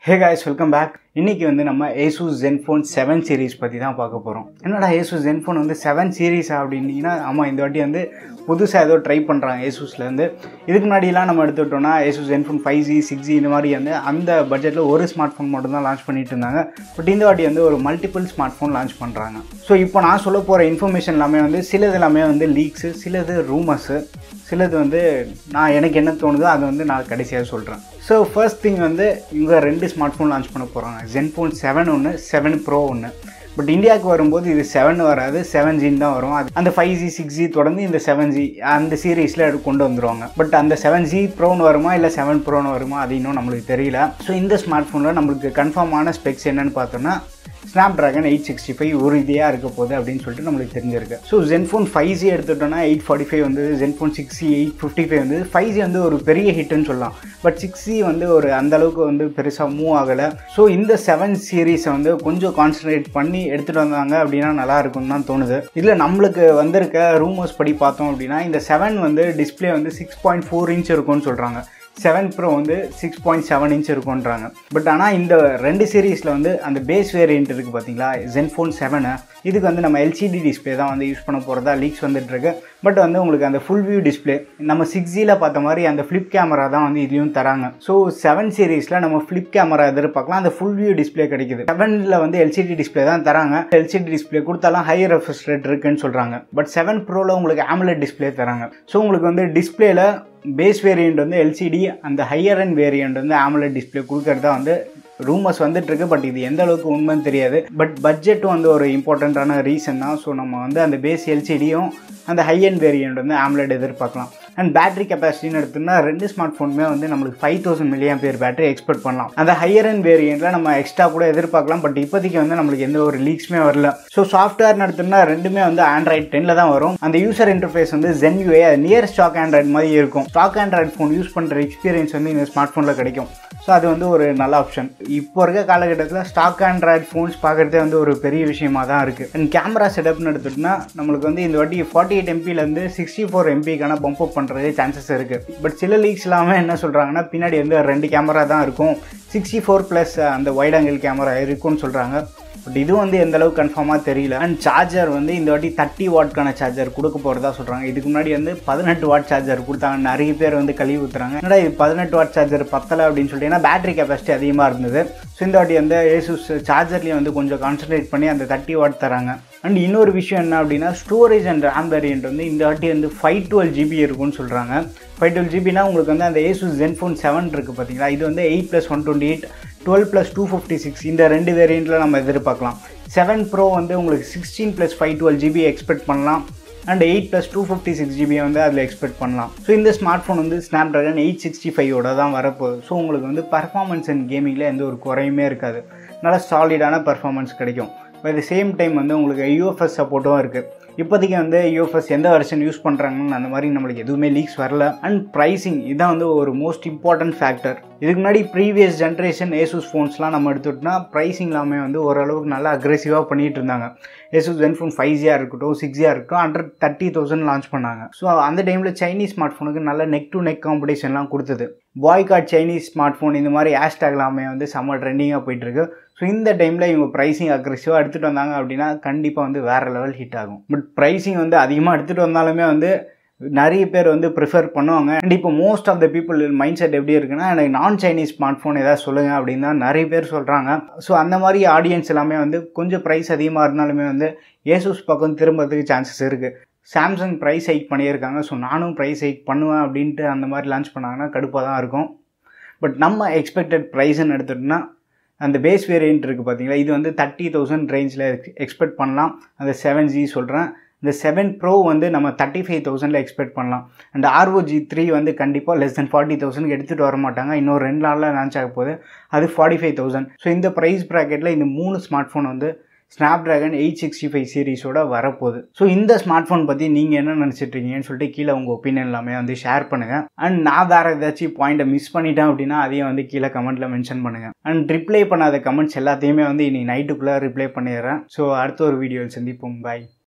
hey guys welcome back இன்னைக்கு வந்து நம்ம ஏசூஸ் ஜென்ஃபோன் செவன் சீரிஸ் பற்றி தான் பார்க்க போகிறோம் என்னடா ஏசூஸ் ஜென்ஃபோன் வந்து செவன் சீரிஸா அப்படின்னீங்கன்னா ஆமாம் இந்த வாட்டி வந்து புதுசாக ஏதோ ட்ரை பண்ணுறாங்க ஏசூஸ்லேருந்து இதுக்கு முன்னாடிலாம் நம்ம எடுத்துக்கிட்டோம்னா Asus Zenfone five G six G இந்த மாதிரி வந்து அந்த பட்ஜெட்டில் ஒரு ஸ்மார்ட் ஃபோன் மட்டும் தான் லான்ச் பண்ணிட்டு இருந்தாங்க பட் இந்த வாட்டி வந்து ஒரு மல்டிபிள் ஸ்மார்ட் ஃபோன் லான்ச் பண்ணுறாங்க ஸோ இப்போ நான் சொல்ல போகிற இன்ஃபர்மேஷன் எல்லாமே வந்து சிலது எல்லாமே வந்து லீக்ஸு சிலது ரூமர்ஸு சிலது வந்து நான் எனக்கு என்ன தோணுதோ அதை வந்து நான் கடைசியாக சொல்கிறேன் ஸோ ஃபர்ஸ்ட் திங் வந்து இவங்க ரெண்டு ஸ்மார்ட் ஃபோன் லான்ச் பண்ண போகிறாங்க ஜென்ஃபோன் செவன் ஒன்று செவன் ப்ரோ ஒன்று பட் இந்தியாவுக்கு வரும்போது இது செவன் வராது செவன் ஜின்னு தான் வரும் அது அந்த ஃபைவ் ஜி சிக்ஸ் ஜி தொடர்ந்து இந்த செவன் ஜி அந்த சீரீஸில் கொண்டு வந்துருவாங்க பட் அந்த செவன் ஜி ப்ரோன்னு வருமா இல்லை செவன் ப்ரோன்னு வருமா அது இன்னும் நம்மளுக்கு தெரியல ஸோ இந்த ஸ்மார்ட் ஃபோனில் நம்மளுக்கு கன்ஃபார்மான ஸ்பெக்ஸ் என்னன்னு பார்த்தோன்னா Snapdragon eight sixty five உறுதியாக இருக்க போகுது அப்படின்னு சொல்லிட்டு நம்மளுக்கு தெரிஞ்சிருக்கு ஸோ ஜென்ஃபோன் ஃபைவ் ஜி எடுத்துட்டோம்னா எயிட் ஃபார்ட்டி ஃபைவ் வந்து Zenfone six G eight fifty five வந்து ஃபைவ் ஜி வந்து ஒரு பெரிய ஹிட்னு சொல்லலாம் பட் சிக்ஸ் ஜி வந்து ஒரு அந்த அளவுக்கு வந்து பெருசாக மூவ் ஆகலை ஸோ இந்த செவன் சீரீஸை வந்து கொஞ்சம் கான்சன்ட்ரேட் பண்ணி எடுத்துகிட்டு வந்தாங்க அப்படின்னா நல்லா இருக்கும்னு தான் தோணுது இதில் நம்மளுக்கு வந்திருக்க ரூமர்ஸ் படி பார்த்தோம் அப்படின்னா இந்த செவன் வந்து டிஸ்பிளே வந்து சிக்ஸ் பாயிண்ட் ஃபோர் இன்ச் இருக்கும்னு சொல்கிறாங்க செவன் ப்ரோ வந்து சிக்ஸ் பாயிண்ட் செவன் இன்ச் இருக்குன்றாங்க பட் ஆனால் இந்த ரெண்டு சீரீஸில் வந்து அந்த பேஸ் வேரியன்ட் இருக்குது பார்த்தீங்களா ஜென்ஃபோன் செவனு இதுக்கு வந்து நம்ம எல்சிடி டிஸ்பிளே தான் வந்து யூஸ் பண்ண போகிறதா லீக்ஸ் வந்துட்டு இருக்கு பட் வந்து உங்களுக்கு அந்த ஃபுல் வியூ டிஸ்பிளே நம்ம சிக்ஸ் ஜியில் பார்த்த மாதிரி அந்த ஃப்ளிப் கேமரா தான் வந்து இதுலையும் தராங்க ஸோ செவன் சீரீஸில் நம்ம ஃப்ளிப் கேமரா எதிர்பார்க்கலாம் அந்த ஃபுல் வியூ டிஸ்பிளே கிடைக்குது செவனில் வந்து எல்சிடி டிஸ்பிளே தான் தராங்க எல்சிடி டிஸ்பிளே கொடுத்தாலும் ஹை ரெஃப்ரெஷ் ரேட் இருக்குன்னு சொல்கிறாங்க பட் செவன் ப்ரோவில் உங்களுக்கு ஆம்லெட் டிஸ்பிளே தராங்க ஸோ உங்களுக்கு வந்து டிஸ்பிளேல பேஸ் வேரியண்ட் வந்து எல்சிடி அந்த ஹையர் அண்ட் வேரியண்ட் வந்து ஆம்லெட் டிஸ்பிளே கொடுக்கறதா வந்து ரூமர்ஸ் வந்துட்டு இருக்கு பட் இது எந்த அளவுக்கு உண்மைன்னு தெரியாது பட் பட்ஜெட்டும் வந்து ஒரு இம்பார்ட்டண்ட்டான ரீசன் தான் ஸோ நம்ம வந்து அந்த பேஸ் எல்சிடியும் அந்த ஹை அண்ட் வேரியண்ட் வந்து ஆம்லெட் எதிர்பார்க்கலாம் அண்ட் பேட்டரி கெப்பாசிட்டின்னு எடுத்தோம்னா ரெண்டு ஸ்மார்ட் ஃபோனுமே வந்து நம்மளுக்கு ஃபைவ் தௌசண்ட் மில்லியம் பேர் பேட்டரி எக்ஸ்பெக்ட் பண்ணலாம் அந்த ஹையர் அண்ட் வேரியண்ட்டில் நம்ம எக்ஸ்ட்ரா கூட எதிர்பார்க்கலாம் பட் இப்போதைக்கு வந்து நம்மளுக்கு எந்த ஒரு லீக்ஸுமே வரல ஸோ சாஃப்ட்வேர் எடுத்தோம்னா ரெண்டுமே வந்து ஆண்ட்ராய்ட் டென்னில் தான் வரும் அந்த யூசர் இன்டர்ஃபேஸ் வந்து Zen UI near stock Android மாதிரி இருக்கும் ஸ்டாக் ஆண்ட்ராய்ட் ஃபோன் யூஸ் பண்ணுற எக்ஸ்பீரியன்ஸ் வந்து இந்த ஸ்மார்ட் ஃபோனில் கிடைக்கும் ஸோ அது வந்து ஒரு நல்ல ஆப்ஷன் இப்போ இருக்க காலகட்டத்தில் ஸ்டாக் ஆண்ட்ராய்ட் ஃபோன்ஸ் பார்க்குறதே வந்து ஒரு பெரிய விஷயமா தான் இருக்குது அண்ட் கேமரா செட்டப்னு எடுத்துட்டோம்னா நம்மளுக்கு வந்து இந்த வாட்டி ஃபார்ட்டி எயிட் எம்பிலேருந்து சிக்ஸ்டி ஃபோர் எம்பிக்கான பம்ப் அப் பண்ணுறது சான்சஸ் இருக்குது பட் சில லீக்ஸ் எல்லாமே என்ன சொல்கிறாங்கன்னா பின்னாடி வந்து ரெண்டு கேமரா தான் இருக்கும் சிக்ஸ்டி ஃபோர் ப்ளஸ் அந்த வைட் ஆங்கிள் கேமரா இருக்கும்னு சொல்கிறாங்க பட் இது வந்து எந்த அளவுக்கு கன்ஃபார்மாக தெரியல அண்ட் சார்ஜர் வந்து இந்த வாட்டி தேர்ட்டி வாட்க்கான சார்ஜர் கொடுக்க போகிறதா சொல்கிறாங்க இதுக்கு முன்னாடி வந்து பதினெட்டு வாட் சார்ஜர் கொடுத்தாங்க நிறைய பேர் வந்து கழுவி ஊற்றுறாங்க என்னடா இது பதினெட்டு வாட் சார்ஜர் பத்தலை அப்படின்னு சொல்லிட்டு ஏன்னா பேட்டரி கெப்பாசிட்டி அதிகமாக இருந்தது ஸோ இந்த வாட்டி வந்து ஏசூஸ் சார்ஜர்லேயும் வந்து கொஞ்சம் கான்சன்ட்ரேட் பண்ணி அந்த தேர்ட்டி வாட் தராங்க அண்ட் இன்னொரு விஷயம் என்ன அப்படின்னா ஸ்டோரேஜ் அண்ட் ரேம் வேரியன்ட் வந்து இந்த வாட்டி வந்து ஃபைவ் டுவெல் ஜிபி இருக்கும்னு சொல்கிறாங்க ஃபைவ் டுவெல் ஜிபினா உங்களுக்கு வந்து அந்த ஏசூஸ் ஜென்ஃபோன் செவன் இருக்குது பார்த்தீங்களா இது வந்து eight plus one twenty eight twelve plus two fifty six இந்த ரெண்டு வேரியண்ட்டில் நம்ம எதிர்பார்க்கலாம் செவன் ப்ரோ வந்து உங்களுக்கு sixteen plus five twelve GB expect பண்ணலாம் and eight plus two fifty six ஜிபியை வந்து அதில் எக்ஸ்பெக்ட் பண்ணலாம் ஸோ இந்த ஸ்மார்ட் ஃபோன் வந்து ஸ்னாப் ட்ராகன் எயிட் சிக்ஸ்டி ஃபைவோட தான் வரப்போகுது ஸோ உங்களுக்கு வந்து பர்ஃபார்மன்ஸ் அண்ட் கேமிங்கில் எந்த ஒரு குறையுமே இருக்காது நல்லா சாலிடான பர்ஃபார்மன்ஸ் கிடைக்கும் பட் த சேம் டைம் வந்து உங்களுக்கு யூஎஃப்எஸ் சப்போர்ட்டும் இருக்குது இப்போதைக்கு வந்து யூஎஃப்எஸ் எந்த வெர்ஷன் யூஸ் பண்ணுறாங்கன்னு அந்த மாதிரி நம்மளுக்கு எதுவுமே லீக்ஸ் வரல அண்ட் ப்ரைஸிங் இதான் வந்து ஒரு மோஸ்ட் இம்பார்ட்டன்ட் ஃபேக்டர் இதுக்கு முன்னாடி ப்ரீவியஸ் ஜென்ரேஷன் ஏசூஸ் ஃபோன்ஸ்லாம் நம்ம எடுத்துட்டோம்னா ப்ரைஸிங் எல்லாமே வந்து ஓரளவுக்கு நல்லா அக்ரெசிவாக பண்ணிகிட்டு இருந்தாங்க ஏசூஸ் ஜென்ஃபோன் ஃபைவ் ஜியாக இருக்கட்டும் சிக்ஸ் ஜியாக இருக்கட்டும் ஹண்ட்ரட் தேர்ட்டி தௌசண்ட் லான்ச் பண்ணாங்க ஸோ அந்த டைமில் சைனீஸ் ஸ்மார்ட் ஃபோனுக்கு நல்ல நெக் டு நெக் காம்படிஷன்லாம் கொடுத்தது பாய்காட் சைனீஸ் ஸ்மார்ட் ஃபோன் இந்த மாதிரி ஹேஷ்டேக் எல்லாமே வந்து செம்ம ட்ரெண்டிங்காக போயிட்டுருக்கு ஸோ இந்த டைமில் இவங்க ப்ரைஸிங் அக்ரெசிவாக எடுத்துகிட்டு வந்தாங்க அப்படின்னா கண்டிப்பாக வந்து வேறு லெவல் ஹிட் ஆகும் பட் ப்ரைஸிங் வந்து அதிகமாக எடுத்துகிட்டு வந்தாலுமே வந்து நிறைய பேர் வந்து ப்ரிஃபர் பண்ணுவாங்க அண்ட் இப்போ most of the people mind set எப்படி இருக்குன்னா எனக்கு நான் சைனீஸ் ஸ்மார்ட் ஃபோன் ஏதாவது சொல்லுங்கள் அப்படின்னு தான் நிறைய பேர் சொல்கிறாங்க ஸோ அந்த மாதிரி ஆடியன்ஸ் எல்லாமே வந்து கொஞ்சம் ப்ரைஸ் அதிகமாக இருந்தாலுமே வந்து ஏசூஸ் பக்கம் திரும்புறதுக்கு சான்சஸ் இருக்குது சாம்சங் ப்ரைஸ் ஹைக் பண்ணியிருக்காங்க ஸோ நானும் ப்ரைஸ் ஹைக் பண்ணுவேன் அப்படின்ட்டு அந்த மாதிரி லான்ச் பண்ணாங்கன்னா கடுப்பாக தான் இருக்கும் பட் நம்ம எக்ஸ்பெக்டட் ப்ரைஸ்ன்னு எடுத்துட்டோம்னா அந்த பேஸ் வேரியன்ட் இருக்குது பார்த்தீங்களா இது வந்து தேர்ட்டி தௌசண்ட் ரேஞ்சில் எக்ஸ்பெக்ட் பண்ணலாம் அந்த செவன் ஜி சொல்கிறேன் இந்த செவன் ப்ரோ வந்து நம்ம தேர்ட்டி ஃபைவ் தௌசண்டில் எக்ஸ்பெக்ட் பண்ணலாம் அண்ட் ஆர்ஓஜி த்ரீ வந்து கண்டிப்பாக லெஸ் தென் ஃபார்ட்டி தௌசண்ட் எடுத்துகிட்டு வர மாட்டாங்க இன்னொரு ரெண்டு நாளில் லான்ச் ஆக போகுது அது ஃபார்ட்டி ஃபைவ் தௌசண்ட் ஸோ இந்த ப்ரைஸ் ப்ராக்கெட்டில் இந்த மூணு ஸ்மார்ட் ஃபோன் வந்து Snapdragon eight sixty five சீரிஸோட வரப்போகுது ஸோ இந்த ஸ்மார்ட் ஃபோன் பற்றி நீங்கள் என்ன நினச்சிட்டு இருக்கீங்கன்னு சொல்லிட்டு கீழே உங்கள் ஒப்பீனியன் எல்லாமே வந்து ஷேர் பண்ணுங்கள் அண்ட் நான் வேறு ஏதாச்சும் பாயிண்ட்டை மிஸ் பண்ணிட்டேன் அப்படின்னா அதையும் வந்து கீழே கமெண்ட்டில் மென்ஷன் பண்ணுங்கள் அண்ட் ரிப்ளை பண்ணாத கமெண்ட்ஸ் எல்லாத்தையுமே வந்து இன்னைக்கு நைட்டுக்குள்ளே ரிப்ளை பண்ணிடுறேன் ஸோ அடுத்த ஒரு வீடியோவில் சந்திப்போம் பாய்